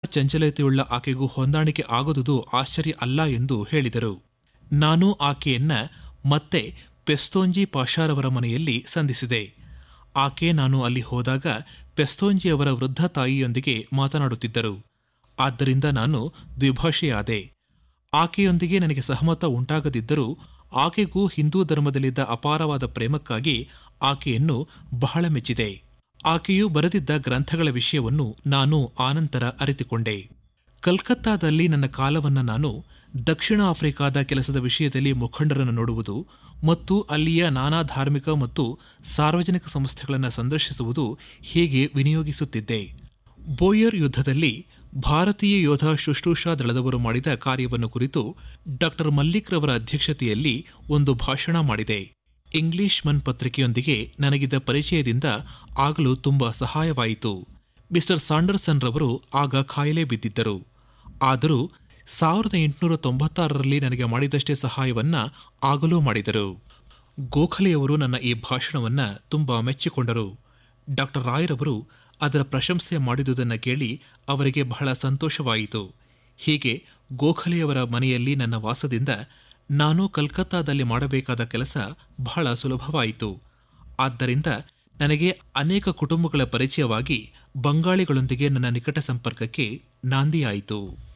ಚಂಚಲತೆಯುಳ್ಳ ಆಕೆಗೂ ಹೊಂದಾಣಿಕೆ ಆಗುವುದು ಆಶ್ಚರ್ಯ ಅಲ್ಲ ಎಂದು ಹೇಳಿದರು ನಾನು ಆಕೆಯನ್ನ ಮತ್ತೆ ಪೆಸ್ತೋಂಜಿ ಪಾಷಾರವರ ಮನೆಯಲ್ಲಿ ಸಂಧಿಸಿದೆ ಆಕೆ ನಾನು ಅಲ್ಲಿ ಹೋದಾಗ ಪೆಸ್ತೋಂಜಿ ಅವರ ವೃದ್ಧ ತಾಯಿಯೊಂದಿಗೆ ಮಾತನಾಡುತ್ತಿದ್ದರು ಆದ್ದರಿಂದ ನಾನು ದ್ವಿಭಾಷೆಯಾದೆ ಆಕೆಯೊಂದಿಗೆ ನನಗೆ ಸಹಮತ ಉಂಟಾಗದಿದ್ದರೂ ಆಕೆಗೂ ಹಿಂದೂ ಧರ್ಮದಲ್ಲಿದ್ದ ಅಪಾರವಾದ ಪ್ರೇಮಕ್ಕಾಗಿ ಆಕೆಯನ್ನು ಬಹಳ ಮೆಚ್ಚಿದೆ ಆಕೆಯು ಬರೆದಿದ್ದ ಗ್ರಂಥಗಳ ವಿಷಯವನ್ನು ನಾನು ಆನಂತರ ಅರಿತುಕೊಂಡೆ ಕಲ್ಕತ್ತಾದಲ್ಲಿ ನನ್ನ ಕಾಲವನ್ನು ನಾನು ದಕ್ಷಿಣ ಆಫ್ರಿಕಾದ ಕೆಲಸದ ವಿಷಯದಲ್ಲಿ ಮುಖಂಡರನ್ನು ನೋಡುವುದು ಮತ್ತು ಅಲ್ಲಿಯ ನಾನಾ ಧಾರ್ಮಿಕ ಮತ್ತು ಸಾರ್ವಜನಿಕ ಸಂಸ್ಥೆಗಳನ್ನು ಸಂದರ್ಶಿಸುವುದು ಹೀಗೆ ವಿನಿಯೋಗಿಸುತ್ತಿದ್ದೆ ಬೋಯರ್ ಯುದ್ಧದಲ್ಲಿ ಭಾರತೀಯ ಯೋಧ ಶುಶ್ರೂಷಾ ದಳದವರು ಮಾಡಿದ ಕಾರ್ಯವನ್ನು ಕುರಿತು ಡಾಕ್ಟರ್ ಮಲ್ಲಿಕ್ ರವರ ಅಧ್ಯಕ್ಷತೆಯಲ್ಲಿ ಒಂದು ಭಾಷಣ ಮಾಡಿದೆ ಇಂಗ್ಲಿಷ್ ಮನ್ ಪತ್ರಿಕೆಯೊಂದಿಗೆ ನನಗಿದ್ದ ಪರಿಚಯದಿಂದ ಆಗಲು ತುಂಬಾ ಸಹಾಯವಾಯಿತು ಮಿಸ್ಟರ್ ಸಾಂಡರ್ಸನ್ ರವರು ಆಗ ಕಾಯಿಲೆ ಬಿದ್ದಿದ್ದರು ಆದರೂ ಸಾವಿರದ ಎಂಟುನೂರ ತೊಂಬತ್ತಾರರಲ್ಲಿ ನನಗೆ ಮಾಡಿದಷ್ಟೇ ಸಹಾಯವನ್ನ ಆಗಲೂ ಮಾಡಿದರು ಗೋಖಲೆಯವರು ನನ್ನ ಈ ಭಾಷಣವನ್ನ ತುಂಬಾ ಮೆಚ್ಚಿಕೊಂಡರು ಡಾಕ್ಟರ್ ರಾಯ್ರವರು ಅದರ ಪ್ರಶಂಸೆ ಮಾಡಿದುದನ್ನು ಕೇಳಿ ಅವರಿಗೆ ಬಹಳ ಸಂತೋಷವಾಯಿತು ಹೀಗೆ ಗೋಖಲೆಯವರ ಮನೆಯಲ್ಲಿ ನನ್ನ ವಾಸದಿಂದ ನಾನು ಕಲ್ಕತ್ತಾದಲ್ಲಿ ಮಾಡಬೇಕಾದ ಕೆಲಸ ಬಹಳ ಸುಲಭವಾಯಿತು ಆದ್ದರಿಂದ ನನಗೆ ಅನೇಕ ಕುಟುಂಬಗಳ ಪರಿಚಯವಾಗಿ ಬಂಗಾಳಿಗಳೊಂದಿಗೆ ನನ್ನ ನಿಕಟ ಸಂಪರ್ಕಕ್ಕೆ ನಾಂದಿಯಾಯಿತು